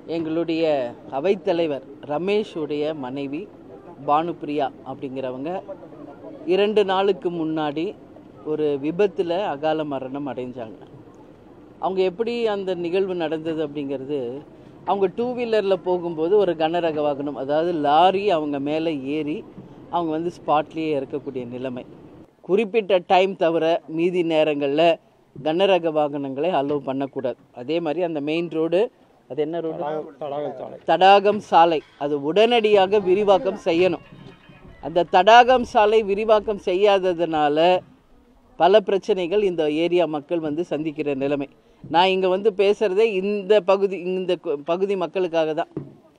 எங்களுடைய அவைத்தலைவர் ரமேஷுடைய மனைவி பானுப்பிரியா அப்படிங்கிறவங்க இரண்டு நாளுக்கு முன்னாடி ஒரு விபத்தில் அகால மரணம் அடைஞ்சாங்க அவங்க எப்படி அந்த நிகழ்வு நடந்தது அப்படிங்கிறது அவங்க டூ வீலரில் போகும்போது ஒரு கனரக வாகனம் அதாவது லாரி அவங்க மேலே ஏறி அவங்க வந்து ஸ்பாட்லேயே இறக்கக்கூடிய நிலைமை குறிப்பிட்ட டைம் தவிர மீதி நேரங்களில் கனரக வாகனங்களை அலோவ் பண்ணக்கூடாது அதே மாதிரி அந்த மெயின் ரோடு அது என்ன ரோடு தடாகம் சாலை அது உடனடியாக விரிவாக்கம் செய்யணும் அந்த தடாகம் சாலை விரிவாக்கம் செய்யாததுனால பல பிரச்சனைகள் இந்த ஏரியா மக்கள் வந்து சந்திக்கிற நிலைமை நான் இங்கே வந்து பேசுகிறதே இந்த பகுதி இந்த கு- பகுதி மக்களுக்காக தான்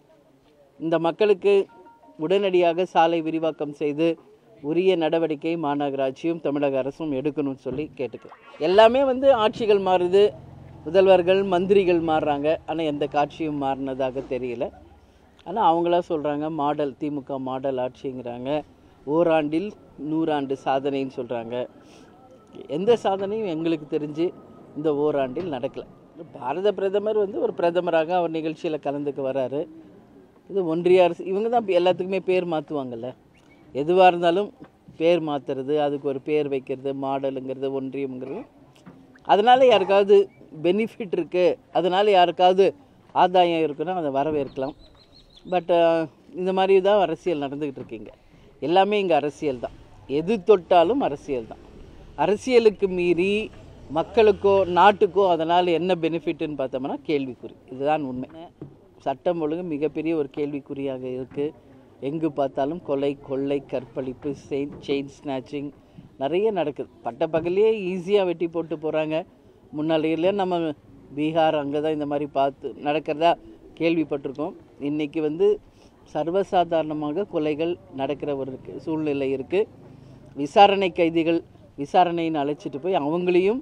இந்த மக்களுக்கு உடனடியாக சாலை விரிவாக்கம் செய்து உரிய நடவடிக்கை மாநகராட்சியும் தமிழக அரசும் எடுக்கணும்னு சொல்லி கேட்டுக்கிறேன் எல்லாமே வந்து ஆட்சிகள் மாறுது முதல்வர்கள் மந்திரிகள் மாறுறாங்க ஆனால் எந்த காட்சியும் மாறினதாக தெரியல ஆனால் அவங்களா சொல்கிறாங்க மாடல் திமுக மாடல் ஆட்சிங்கிறாங்க ஓராண்டில் நூறாண்டு சாதனைன்னு சொல்கிறாங்க எந்த சாதனையும் எங்களுக்கு தெரிஞ்சு இந்த ஓராண்டில் நடக்கலை பாரத பிரதமர் வந்து ஒரு பிரதமராக அவர் நிகழ்ச்சியில் கலந்துக்க வராரு இது ஒன்றிய அரசு இவங்க தான் எல்லாத்துக்குமே பேர் மாற்றுவாங்கல்ல எதுவாக இருந்தாலும் பேர் மாற்றுறது அதுக்கு ஒரு பேர் வைக்கிறது மாடலுங்கிறது ஒன்றியம்ங்கிறது அதனால யாருக்காவது பெனிஃபிட் இருக்குது அதனால யாருக்காவது ஆதாயம் இருக்குன்னா அதை வரவேற்கலாம் பட் இந்த மாதிரி தான் அரசியல் நடந்துக்கிட்டு இருக்கீங்க எல்லாமே இங்கே அரசியல் தான் எது தொட்டாலும் அரசியல் தான் அரசியலுக்கு மீறி மக்களுக்கோ நாட்டுக்கோ அதனால் என்ன பெனிஃபிட்னு பார்த்தோம்னா கேள்விக்குறி இதுதான் உண்மை சட்டம் ஒழுங்கு மிகப்பெரிய ஒரு கேள்விக்குறியாக இருக்குது எங்கு பார்த்தாலும் கொலை கொள்ளை கற்பழிப்பு செயின் செயின் ஸ்நாச்சிங் நிறைய நடக்குது பட்ட பகல்லையே ஈஸியாக வெட்டி போட்டு போகிறாங்க முன்னாடியில நம்ம பீகார் அங்கே தான் இந்த மாதிரி பார்த்து நடக்கிறதா கேள்விப்பட்டிருக்கோம் இன்றைக்கி வந்து சர்வசாதாரணமாக கொலைகள் நடக்கிற ஒரு இருக்கு- சூழ்நிலை இருக்குது விசாரணை கைதிகள் விசாரணைன்னு அழைச்சிட்டு போய் அவங்களையும்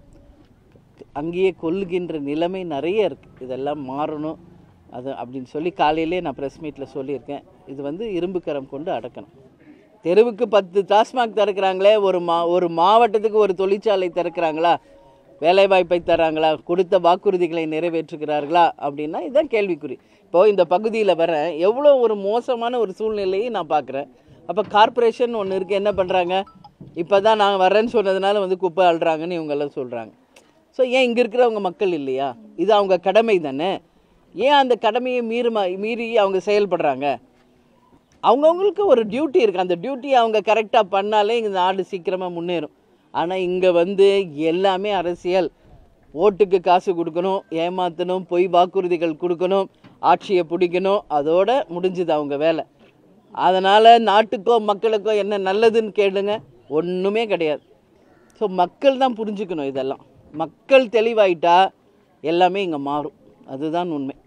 அங்கேயே கொல்லுகின்ற நிலைமை நிறைய இருக்குது இதெல்லாம் மாறணும் அது அப்படின்னு சொல்லி காலையிலே நான் ப்ரெஸ் மீட்டில் சொல்லியிருக்கேன் இது வந்து இரும்பு கரம் கொண்டு அடக்கணும் தெருவுக்கு பத்து டாஸ்மாக் திறக்கிறாங்களே ஒரு மா ஒரு மாவட்டத்துக்கு ஒரு தொழிற்சாலை திறக்கிறாங்களா வேலைவாய்ப்பை தராங்களா கொடுத்த வாக்குறுதிகளை நிறைவேற்றுகிறார்களா அப்படின்னா இதுதான் கேள்விக்குறி இப்போது இந்த பகுதியில் வர எவ்வளோ ஒரு மோசமான ஒரு சூழ்நிலையை நான் பார்க்குறேன் அப்போ கார்ப்பரேஷன் ஒன்று இருக்குது என்ன பண்ணுறாங்க இப்போ தான் நான் வரேன்னு சொன்னதுனால வந்து குப்பை அள்ளுறாங்கன்னு இவங்கெல்லாம் சொல்கிறாங்க ஸோ ஏன் இங்கே இருக்கிறவங்க மக்கள் இல்லையா இது அவங்க கடமை தானே ஏன் அந்த கடமையை மீறுமா மீறி அவங்க செயல்படுறாங்க அவங்கவுங்களுக்கு ஒரு டியூட்டி இருக்குது அந்த டியூட்டியை அவங்க கரெக்டாக பண்ணாலே இந்த நாடு சீக்கிரமாக முன்னேறும் ஆனால் இங்கே வந்து எல்லாமே அரசியல் ஓட்டுக்கு காசு கொடுக்கணும் ஏமாற்றணும் பொய் வாக்குறுதிகள் கொடுக்கணும் ஆட்சியை பிடிக்கணும் அதோட முடிஞ்சுது அவங்க வேலை அதனால் நாட்டுக்கோ மக்களுக்கோ என்ன நல்லதுன்னு கேளுங்க ஒன்றுமே கிடையாது ஸோ மக்கள் தான் புரிஞ்சுக்கணும் இதெல்லாம் மக்கள் தெளிவாயிட்டா எல்லாமே இங்கே மாறும் அதுதான் உண்மை